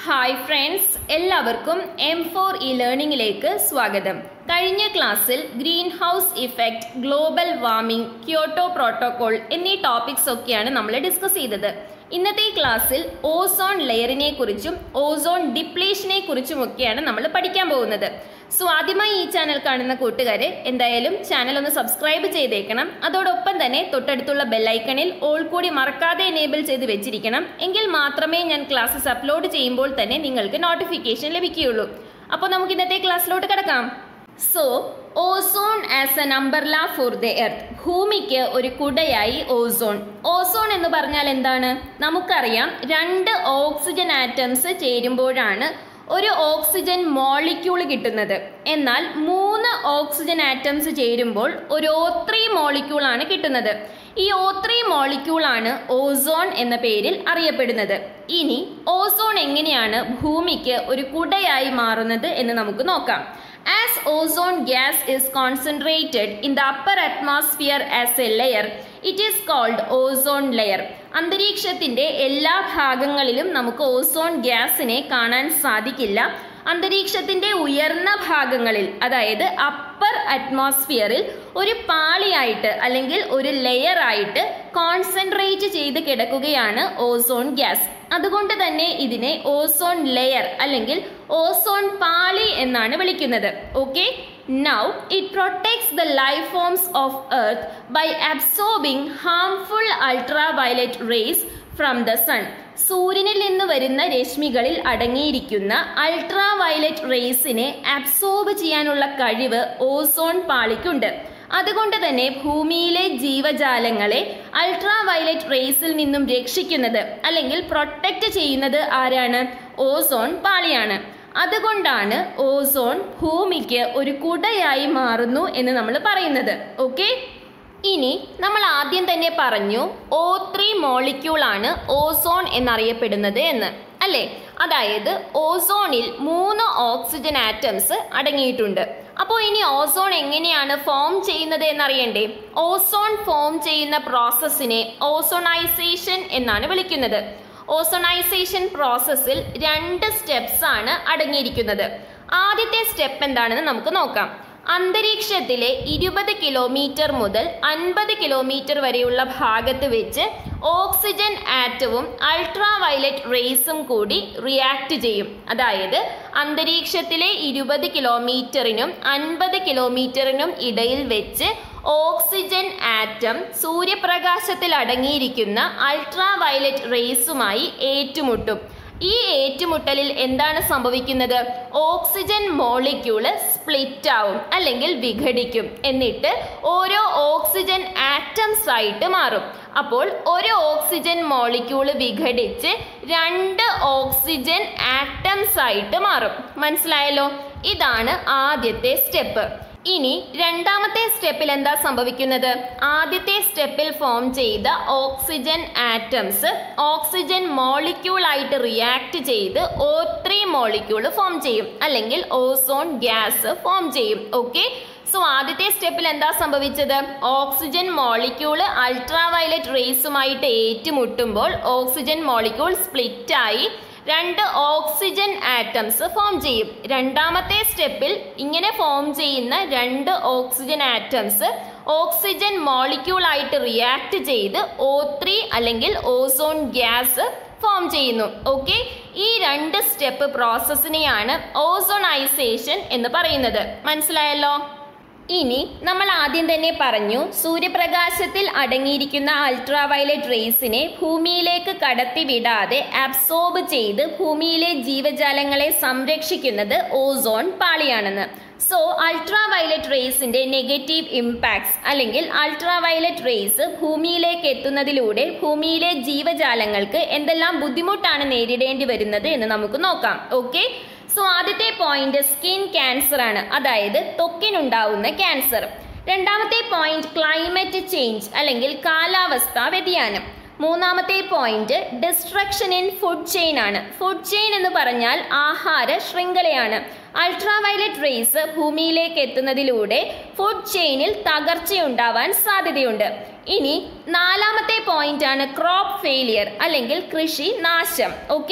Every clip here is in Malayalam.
ഹായ് ഫ്രണ്ട്സ് എല്ലാവർക്കും എം ഫോർ ഇ ലേണിംഗിലേക്ക് സ്വാഗതം കഴിഞ്ഞ ക്ലാസ്സിൽ greenhouse effect global warming Kyoto protocol എന്നീ ടോപ്പിക്സ് ഒക്കെയാണ് നമ്മൾ ഡിസ്കസ് ചെയ്തത് ഇന്നത്തെ ക്ലാസ്സിൽ ഓസോൺ ലെയറിനെ കുറിച്ചും ഓസോൺ ഡിപ്ലീഷനെ കുറിച്ചുമൊക്കെയാണ് നമ്മൾ പഠിക്കാൻ പോകുന്നത് സോ ആദ്യമായി ഈ ചാനൽ കാണുന്ന കൂട്ടുകാരെ എന്തായാലും ചാനൽ ഒന്ന് സബ്സ്ക്രൈബ് ചെയ്തേക്കണം അതോടൊപ്പം തന്നെ തൊട്ടടുത്തുള്ള ബെല്ലൈക്കണിൽ ഓൾ കൂടി മറക്കാതെ എനേബിൾ ചെയ്ത് വെച്ചിരിക്കണം എങ്കിൽ മാത്രമേ ഞാൻ ക്ലാസ്സസ് അപ്ലോഡ് ചെയ്യുമ്പോൾ തന്നെ നിങ്ങൾക്ക് നോട്ടിഫിക്കേഷൻ ലഭിക്കുകയുള്ളൂ അപ്പോൾ നമുക്ക് ഇന്നത്തെ ക്ലാസ്സിലോട്ട് കിടക്കാം so ozone as a umbrella for the earth ഭൂമിക്ക് ഒരു കുടയായി ഓസോൺ ഓസോൺ എന്ന് പറഞ്ഞാൽ എന്താണ് നമുക്കറിയാം രണ്ട് ഓക്സിജൻ ആറ്റംസ് ചേരുമ്പോഴാണ് ഒരു ഓക്സിജൻ മോളിക്യൂൾ കിട്ടുന്നത് എന്നാൽ മൂന്ന് ഓക്സിജൻ ആറ്റംസ് ചേരുമ്പോൾ ഒരു ഓ ത്രീ മോളിക്യൂൾ ആണ് കിട്ടുന്നത് ഈ ഓ ത്രീ മോളിക്യൂൾ ആണ് ഓസോൺ എന്ന പേരിൽ അറിയപ്പെടുന്നത് ഇനി ഓസോൺ എങ്ങനെയാണ് ഭൂമിക്ക് ഒരു കുടയായി മാറുന്നത് എന്ന് നമുക്ക് നോക്കാം as ozone gas is concentrated in the upper atmosphere as a layer it is called ozone layer അന്തരീക്ഷത്തിന്റെ എല്ലാ ഭാഗങ്ങളിലും നമുക്ക് ഓസോൺ ഗ്യാസിനെ കാണാൻ സാധിക്കില്ല അന്തരീക്ഷത്തിന്റെ ഉയർന്ന ഭാഗങ്ങളിൽ അതായത് അപ്പർ അറ്റ്മോസ്ഫിയറിൽ ഒരു പാളിയായിട്ട് അല്ലെങ്കിൽ ഒരു ലെയർ ആയിട്ട് കോൺസെൻട്രേറ്റ് ചെയ്ത് കിടക്കുകയാണ് ഓസോൺ ഗ്യാസ് അതുകൊണ്ട് തന്നെ ഇതിനെ ഓസോൺ ലെയർ അല്ലെങ്കിൽ ഓസോൺ പാളി എന്നാണ് വിളിക്കുന്നത് okay now it protects the life forms of earth by absorbing harmful ultraviolet rays from the sun സൂര്യനിൽ നിന്ന് വരുന്ന രശ്മികളിൽ അടങ്ങിയിരിക്കുന്ന അൾട്രാ വയലറ്റ് റേസിനെ അബ്സോർബ് ചെയ്യാനുള്ള കഴിവ് ഓസോൺ പാളിക്കുണ്ട് അതുകൊണ്ട് തന്നെ ഭൂമിയിലെ ജീവജാലങ്ങളെ അൾട്രാ വയലറ്റ് റേസിൽ നിന്നും രക്ഷിക്കുന്നത് അല്ലെങ്കിൽ പ്രൊട്ടക്റ്റ് ചെയ്യുന്നത് ആരാണ് ഓസോൺ പാളിയാണ് അതുകൊണ്ടാണ് ഓസോൺ ഭൂമിക്ക് ഒരു കുടയായി മാറുന്നു എന്ന് നമ്മൾ പറയുന്നത് ഓക്കെ ഇനി നമ്മൾ ആദ്യം തന്നെ പറഞ്ഞു ഓ ത്രീ മോളിക്യൂൾ ആണ് ഓസോൺ എന്നറിയപ്പെടുന്നത് എന്ന് അല്ലേ അതായത് ഓസോണിൽ മൂന്ന് ഓക്സിജൻ ആറ്റംസ് അടങ്ങിയിട്ടുണ്ട് അപ്പോൾ ഇനി ഓസോൺ എങ്ങനെയാണ് ഫോം ചെയ്യുന്നത് എന്നറിയണ്ടേ ഓസോൺ ഫോം ചെയ്യുന്ന പ്രോസസ്സിനെ ഓസോണൈസേഷൻ എന്നാണ് വിളിക്കുന്നത് ഓസോണൈസേഷൻ പ്രോസസ്സിൽ രണ്ട് സ്റ്റെപ്സ് ആണ് അടങ്ങിയിരിക്കുന്നത് ആദ്യത്തെ സ്റ്റെപ്പ് എന്താണെന്ന് നമുക്ക് നോക്കാം അന്തരീക്ഷത്തിലെ ഇരുപത് കിലോമീറ്റർ മുതൽ അൻപത് കിലോമീറ്റർ വരെയുള്ള ഭാഗത്ത് വെച്ച് ഓക്സിജൻ ആറ്റവും അൾട്രാ വയലറ്റ് റേസും കൂടി റിയാക്ട് ചെയ്യും അതായത് അന്തരീക്ഷത്തിലെ ഇരുപത് കിലോമീറ്ററിനും അൻപത് കിലോമീറ്ററിനും ഇടയിൽ വെച്ച് ഓക്സിജൻ ആറ്റം സൂര്യപ്രകാശത്തിൽ അടങ്ങിയിരിക്കുന്ന അൾട്രാ വയലറ്റ് റേസുമായി ഏറ്റുമുട്ടും ഈ ഏറ്റുമുട്ടലിൽ എന്താണ് സംഭവിക്കുന്നത് ഓക്സിജൻ മോളിക്യൂള് സ്പ്ലിറ്റ് ആവും അല്ലെങ്കിൽ വിഘടിക്കും എന്നിട്ട് ഓരോ ഓക്സിജൻ ആറ്റംസ് ആയിട്ട് മാറും അപ്പോൾ ഒരു ഓക്സിജൻ മോളിക്യൂള് വിഘടിച്ച് രണ്ട് ഓക്സിജൻ ആറ്റംസ് ആയിട്ട് മാറും മനസ്സിലായല്ലോ ഇതാണ് ആദ്യത്തെ സ്റ്റെപ്പ് ഇനി രണ്ടാമത്തെ സ്റ്റെപ്പിൽ എന്താ സംഭവിക്കുന്നത് ആദ്യത്തെ സ്റ്റെപ്പിൽ ഫോം ചെയ്ത ഓക്സിജൻ ആറ്റംസ് ഓക്സിജൻ മോളിക്യൂൾ ആയിട്ട് റിയാക്ട് ചെയ്ത് ഓ ത്രീ മോളിക്യൂൾ ഫോം ചെയ്യും അല്ലെങ്കിൽ ഓസോൺ ഗ്യാസ് ഫോം ചെയ്യും ഓക്കെ സോ ആദ്യത്തെ സ്റ്റെപ്പിൽ എന്താ സംഭവിച്ചത് ഓക്സിജൻ മോളിക്യൂള് അൾട്രാ വയലറ്റ് റേസുമായിട്ട് ഏറ്റുമുട്ടുമ്പോൾ ഓക്സിജൻ മോളിക്യൂൾ സ്പ്ലിറ്റ് ആയി രണ്ട് ഓക്സിജൻ ആറ്റംസ് ഫോം ചെയ്യും രണ്ടാമത്തെ സ്റ്റെപ്പിൽ ഇങ്ങനെ ഫോം ചെയ്യുന്ന രണ്ട് ഓക്സിജൻ ആറ്റംസ് ഓക്സിജൻ മോളിക്യൂൾ ആയിട്ട് റിയാക്ട് ചെയ്ത് ഓ ത്രീ അല്ലെങ്കിൽ ഓസോൺ ഗ്യാസ് ഫോം ചെയ്യുന്നു ഓക്കെ ഈ രണ്ട് സ്റ്റെപ്പ് പ്രോസസ്സിനെയാണ് ഓസോണൈസേഷൻ എന്ന് പറയുന്നത് മനസ്സിലായല്ലോ ഇനി നമ്മൾ ആദ്യം തന്നെ പറഞ്ഞു സൂര്യപ്രകാശത്തിൽ അടങ്ങിയിരിക്കുന്ന അൾട്രാ വയലറ്റ് റേസിനെ ഭൂമിയിലേക്ക് കടത്തിവിടാതെ അബ്സോർബ് ചെയ്ത് ഭൂമിയിലെ ജീവജാലങ്ങളെ സംരക്ഷിക്കുന്നത് ഓസോൺ പാളിയാണെന്ന് സോ അൾട്രാ വയലറ്റ് റേസിന്റെ നെഗറ്റീവ് ഇമ്പാക്ട്സ് അല്ലെങ്കിൽ അൾട്രാ വയലറ്റ് റേസ് ഭൂമിയിലേക്ക് എത്തുന്നതിലൂടെ ഭൂമിയിലെ ജീവജാലങ്ങൾക്ക് എന്തെല്ലാം ബുദ്ധിമുട്ടാണ് നേരിടേണ്ടി വരുന്നത് എന്ന് നമുക്ക് നോക്കാം ഓക്കെ സോ ആദ്യത്തെ പോയിന്റ് സ്കിൻ ക്യാൻസർ ആണ് അതായത് ത്വക്കിനുണ്ടാവുന്ന ക്യാൻസർ രണ്ടാമത്തെ പോയിന്റ് ക്ലൈമറ്റ് ചേഞ്ച് അല്ലെങ്കിൽ കാലാവസ്ഥാ വ്യതിയാനം മൂന്നാമത്തെ point destruction in food chain ആണ് ഫുഡ് ചെയിൻ എന്ന് പറഞ്ഞാൽ ആഹാര ശൃംഖലയാണ് അൾട്രാ വയലറ്റ് റേസ് ഭൂമിയിലേക്ക് എത്തുന്നതിലൂടെ ഫുഡ് ചെയിനിൽ തകർച്ചയുണ്ടാവാൻ സാധ്യതയുണ്ട് ഇനി നാലാമത്തെ പോയിന്റ് ആണ് ക്രോപ്പ് ഫെയിലിയർ അല്ലെങ്കിൽ കൃഷി നാശം ഓക്കെ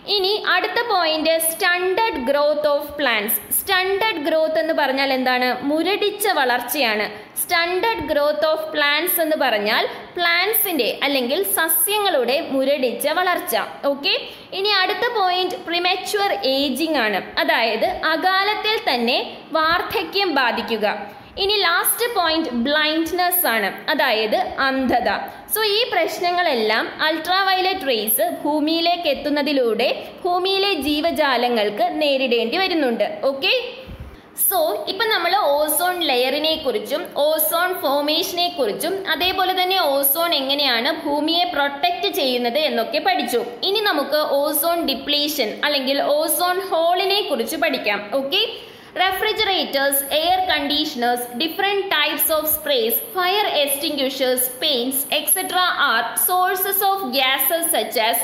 ഇനി അടുത്ത point stunted growth of plants stunted growth എന്ന് പറഞ്ഞാൽ എന്താണ് മുരടിച്ച വളർച്ചയാണ് സ്റ്റണ്ടഡ് ഗ്രോത്ത് ഓഫ് പ്ലാന്റ്സ് എന്ന് പറഞ്ഞാൽ പ്ലാന്റ്സിന്റെ അല്ലെങ്കിൽ സസ്യങ്ങളുടെ മുരടിച്ച വളർച്ച ഓക്കെ ഇനി അടുത്ത പോയിന്റ് പ്രിമച്വർ ഏജിംഗ് ആണ് അതായത് അകാലത്തിൽ തന്നെ വാർദ്ധക്യം ബാധിക്കുക ഇനി ലാസ്റ്റ് പോയിന്റ് ബ്ലൈൻഡ്നെസ് ആണ് അതായത് അന്ധത സോ ഈ പ്രശ്നങ്ങളെല്ലാം അൾട്രാവയലറ്റ് റേസ് ഭൂമിയിലേക്ക് എത്തുന്നതിലൂടെ ഭൂമിയിലെ ജീവജാലങ്ങൾക്ക് നേരിടേണ്ടി വരുന്നുണ്ട് ഓക്കെ സോ ഇപ്പം നമ്മൾ ഓസോൺ ലെയറിനെ കുറിച്ചും ഓസോൺ ഫോമേഷനെ കുറിച്ചും അതേപോലെ തന്നെ ഓസോൺ എങ്ങനെയാണ് ഭൂമിയെ പ്രൊട്ടക്റ്റ് ചെയ്യുന്നത് എന്നൊക്കെ പഠിച്ചു ഇനി നമുക്ക് ഓസോൺ ഡിപ്ലീഷൻ അല്ലെങ്കിൽ ഓസോൺ ഹോളിനെ കുറിച്ച് പഠിക്കാം okay refrigerators, air conditioners, different types of sprays, fire extinguishers, paints, etc. are sources of gases such as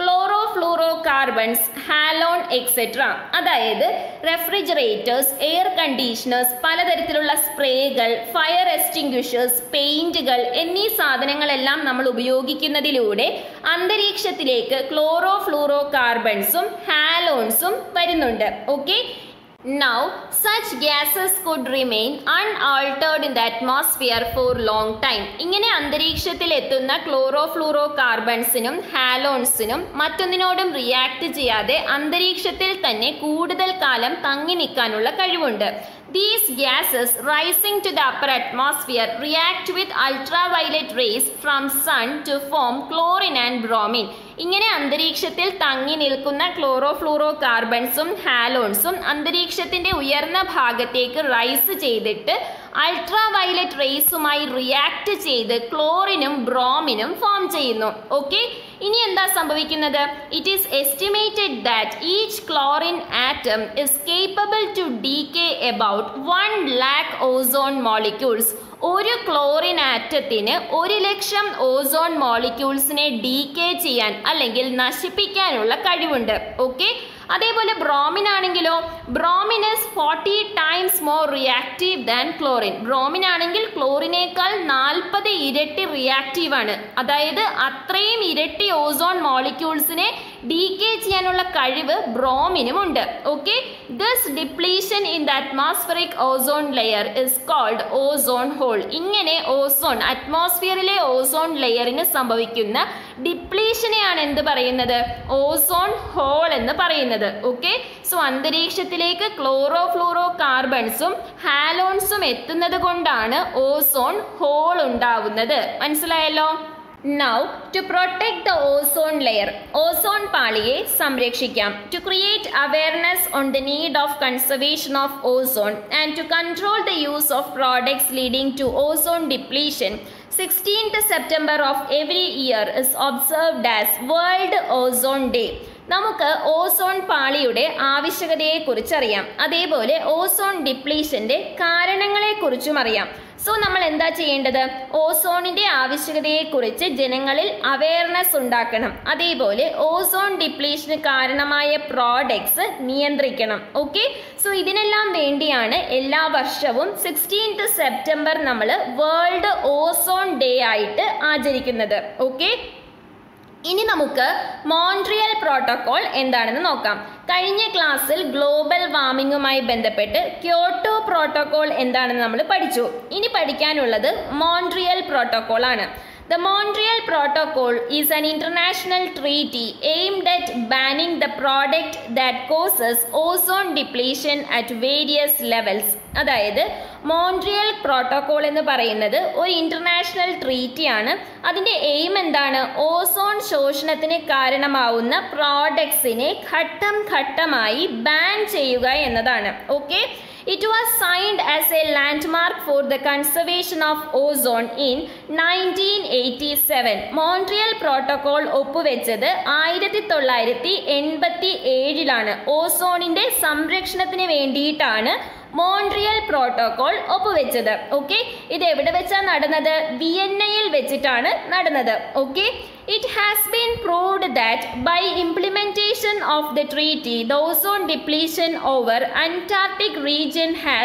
chlorofluorocarbons halon etcetera അതായത് റെഫ്രിജറേറ്റേഴ്സ് എയർ കണ്ടീഷണേഴ്സ് പലതരത്തിലുള്ള സ്പ്രേകൾ ഫയർ എക്സ്റ്റിങ്ക്വിഷേഴ്സ് പെയിന്റുകൾ എന്നീ സാധനങ്ങളെല്ലാം നമ്മൾ ഉപയോഗിക്കുന്നതിലൂടെ അന്തരീക്ഷത്തിലേക്ക് ക്ലോറോഫ്ലൂറോ കാർബൺസും ഹാലോൺസും വരുന്നുണ്ട് okay Now, such gases could remain unaltered in the atmosphere for long time. ഇങ്ങനെ അന്തരീക്ഷത്തിൽ എത്തുന്ന ക്ലോറോഫ്ലൂറോ കാർബൺസിനും ഹാലോൺസിനും മറ്റൊന്നിനോടും റിയാക്ട് ചെയ്യാതെ അന്തരീക്ഷത്തിൽ തന്നെ കൂടുതൽ കാലം തങ്ങി നിൽക്കാനുള്ള കഴിവുണ്ട് These gases rising to the upper atmosphere react with ultraviolet rays from sun to form chlorine and bromine. ഇങ്ങനെ അന്തരീക്ഷത്തിൽ തങ്ങി നിൽക്കുന്ന ക്ലോറോഫ്ലൂറോ കാർബൺസും ഹാലോൺസും അന്തരീക്ഷത്തിന്റെ ഉയർന്ന ഭാഗത്തേക്ക് റൈസ് ചെയ്തിട്ട് അൾട്രാവയലറ്റ് റേസുമായി റിയാക്ട് ചെയ്ത് ക്ലോറിനും ബ്രോമിനും ഫോം ചെയ്യുന്നു ഓക്കെ ഇനി എന്താ സംഭവിക്കുന്നത് it is estimated that each chlorine atom is capable to decay about one lakh ozone molecules ഒരു ക്ലോറിൻ ആറ്റത്തിന് ഒരു ലക്ഷം ഓസോൺ മോളിക്യൂൾസിനെ ഡീകേ ചെയ്യാൻ അല്ലെങ്കിൽ നശിപ്പിക്കാനുള്ള കഴിവുണ്ട് ഓക്കെ അതേപോലെ ബ്രോമിൻ ആണെങ്കിലോ bromine is forty times more reactive than chlorine bromine ആണെങ്കിൽ ക്ലോറിനേക്കാൾ നാൽപ്പത് ഇരട്ടി റിയാക്റ്റീവ് ആണ് അതായത് അത്രയും ഇരട്ടി ഓസോൺ മോളിക്യൂൾസിനെ ഡീകേ ചെയ്യാനുള്ള കഴിവ് ബ്രോമിനും ഉണ്ട് okay this depletion in the atmospheric ozone layer is called ozone hole ഇങ്ങനെ ഓസോൺ അറ്റ്മോസ്ഫിയറിലെ ഓസോൺ ലെയറിന് സംഭവിക്കുന്ന ഡിപ്ലീഷനെയാണ് എന്ത് പറയുന്നത് ഓസോൺ ഹോൾ എന്ന് പറയുന്നത് ഓക്കെ സോ അന്തരീക്ഷത്തിലേക്ക് ക്ലോറോ ഫ്ലൂറോ കാർബൺസും ഹാലോൺസും എത്തുന്നത് കൊണ്ടാണ് ഓസോൺ ഹോൾ ഉണ്ടാവുന്നത് മനസ്സിലായല്ലോ now to protect the ozone layer ozone പാളിയെ സംരക്ഷിക്കാം to create awareness on the need of conservation of ozone and to control the use of products leading to ozone depletion sixteenth September of every year is observed as world ozone day നമുക്ക് ഓസോൺ പാളിയുടെ ആവശ്യകതയെക്കുറിച്ച് അറിയാം അതേപോലെ ഓസോൺ ഡിപ്ലീഷന്റെ കാരണങ്ങളെക്കുറിച്ചും അറിയാം സോ നമ്മൾ എന്താ ചെയ്യേണ്ടത് ഓസോണിന്റെ ആവശ്യകതയെക്കുറിച്ച് ജനങ്ങളിൽ അവയർനെസ് ഉണ്ടാക്കണം അതേപോലെ ഓസോൺ ഡിപ്ലീഷന് കാരണമായ പ്രോഡക്ട്സ് നിയന്ത്രിക്കണം ഓക്കെ സോ ഇതിനെല്ലാം വേണ്ടിയാണ് എല്ലാ വർഷവും സിക്സ്റ്റീൻത്ത് സെപ്റ്റംബർ നമ്മൾ വേൾഡ് ഓസോൺ ഡേ ആയിട്ട് ആചരിക്കുന്നത് ഓക്കെ ഇനി നമുക്ക് മോൺട്രിയൽ പ്രോട്ടോകോൾ എന്താണെന്ന് നോക്കാം കഴിഞ്ഞ ക്ലാസ്സിൽ ഗ്ലോബൽ വാർമിങ്ങുമായി ബന്ധപ്പെട്ട് ക്യോട്ടോ പ്രോട്ടോകോൾ എന്താണെന്ന് നമ്മൾ പഠിച്ചു ഇനി പഠിക്കാനുള്ളത് മോൺട്രിയൽ പ്രോട്ടോകോൾ ആണ് The Montreal Protocol is an international treaty aimed at banning the product that causes ozone depletion at various levels. അതായത് മോൺട്രിയൽ പ്രോട്ടോകോൾ എന്ന് പറയുന്നത് ഒരു ഇന്റർനാഷണൽ ട്രീറ്റിയാണ് അതിൻ്റെ എയിം എന്താണ് ഓസോൺ ശോഷണത്തിന് കാരണമാവുന്ന പ്രോഡക്ട്സിനെ ഘട്ടം ഘട്ടമായി ബാൻ ചെയ്യുക എന്നതാണ് okay it was signed as a landmark for the conservation of ozone in nineteen eighty seven Montreal protocol ഒപ്പുവെച്ചത് ആയിരത്തി തൊള്ളായിരത്തി എൺപത്തി ഏഴിലാണ് ഓസോണിന്റെ സംരക്ഷണത്തിന് വേണ്ടിയിട്ടാണ് മോൺട്രിയൽ പ്രോട്ടോകോൾ ഒപ്പുവെച്ചത് ഓക്കെ ഇത് എവിടെ വെച്ചാണ് നടന്നത് വിയന്നയിൽ വെച്ചിട്ടാണ് നടന്നത് okay it has been proved that by implementation of the treaty the ozone depletion over Antarctic region has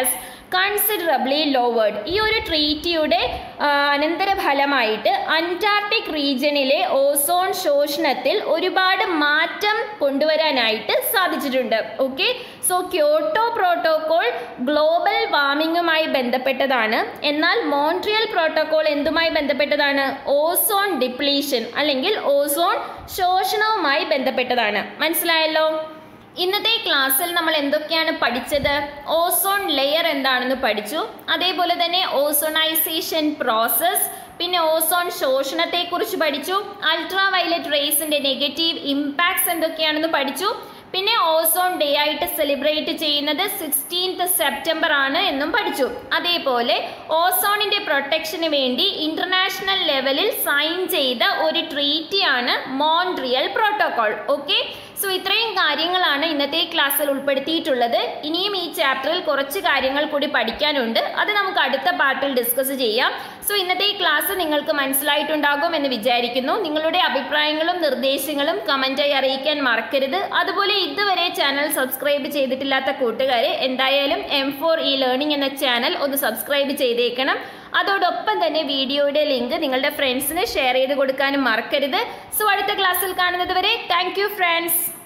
considerably lowered ഈ ഒരു ട്രീറ്റിയുടെ അനന്തരഫലമായിട്ട് അന്റാർട്ടിക് റീജിയനിലെ ഓസോൺ ശോഷണത്തിൽ ഒരുപാട് മാറ്റം കൊണ്ടുവരാനായിട്ട് സാധിച്ചിട്ടുണ്ട് okay so Kyoto protocol global വാർമിങ്ങുമായി ബന്ധപ്പെട്ടതാണ് എന്നാൽ മോൺട്രിയൽ പ്രോട്ടോകോൾ എന്തുമായി ബന്ധപ്പെട്ടതാണ് ഓസോൺ ഡിപ്ലീഷൻ അല്ലെങ്കിൽ ഓസോൺ ശോഷണവുമായി ബന്ധപ്പെട്ടതാണ് മനസ്സിലായല്ലോ ഇന്നത്തെ ക്ലാസ്സിൽ നമ്മൾ എന്തൊക്കെയാണ് പഠിച്ചത് ഓസോൺ ലെയർ എന്താണെന്ന് പഠിച്ചു അതേപോലെ തന്നെ ഓസോണൈസേഷൻ പ്രോസസ് പിന്നെ ഓസോൺ ശോഷണത്തെക്കുറിച്ച് പഠിച്ചു അൾട്രാ വയലറ്റ് റേസിന്റെ നെഗറ്റീവ് ഇമ്പാക്ട്സ് എന്തൊക്കെയാണെന്ന് പഠിച്ചു പിന്നെ ഓസോൺ ഡേ ആയിട്ട് സെലിബ്രേറ്റ് ചെയ്യുന്നത് സിക്സ്റ്റീൻത്ത് സെപ്റ്റംബർ ആണ് എന്നും പഠിച്ചു അതേപോലെ ഓസോണിന്റെ പ്രൊട്ടക്ഷന് വേണ്ടി ഇന്റർനാഷണൽ ലെവലിൽ സൈൻ ചെയ്ത ഒരു ട്രീറ്റിയാണ് മോൺട്രിയൽ പ്രോട്ടോകോൾ ഓക്കെ സോ ഇത്രയും കാര്യങ്ങളാണ് ഇന്നത്തെ ക്ലാസ്സിൽ ഉൾപ്പെടുത്തിയിട്ടുള്ളത് ഇനിയും ഈ ചാപ്റ്ററിൽ കുറച്ച് കാര്യങ്ങൾ കൂടി പഠിക്കാനുണ്ട് അത് നമുക്ക് അടുത്ത പാർട്ടിൽ ഡിസ്കസ് ചെയ്യാം സോ ഇന്നത്തെ ഈ ക്ലാസ് നിങ്ങൾക്ക് മനസ്സിലായിട്ടുണ്ടാകും എന്ന് വിചാരിക്കുന്നു നിങ്ങളുടെ അഭിപ്രായങ്ങളും നിർദ്ദേശങ്ങളും കമൻറ്റായി അറിയിക്കാൻ മറക്കരുത് അതുപോലെ ഇതുവരെ ചാനൽ സബ്സ്ക്രൈബ് ചെയ്തിട്ടില്ലാത്ത കൂട്ടുകാരെ എന്തായാലും എം ഫോർ ഇ ലേണിംഗ് എന്ന ചാനൽ ഒന്ന് സബ്സ്ക്രൈബ് ചെയ്തേക്കണം അതോടൊപ്പം തന്നെ വീഡിയോയുടെ ലിങ്ക് നിങ്ങളുടെ ഫ്രണ്ട്സിന് ഷെയർ ചെയ്ത് കൊടുക്കാനും മറക്കരുത് സോ അടുത്ത ക്ലാസ്സിൽ കാണുന്നത് വരെ താങ്ക് യു ഫ്രണ്ട്സ്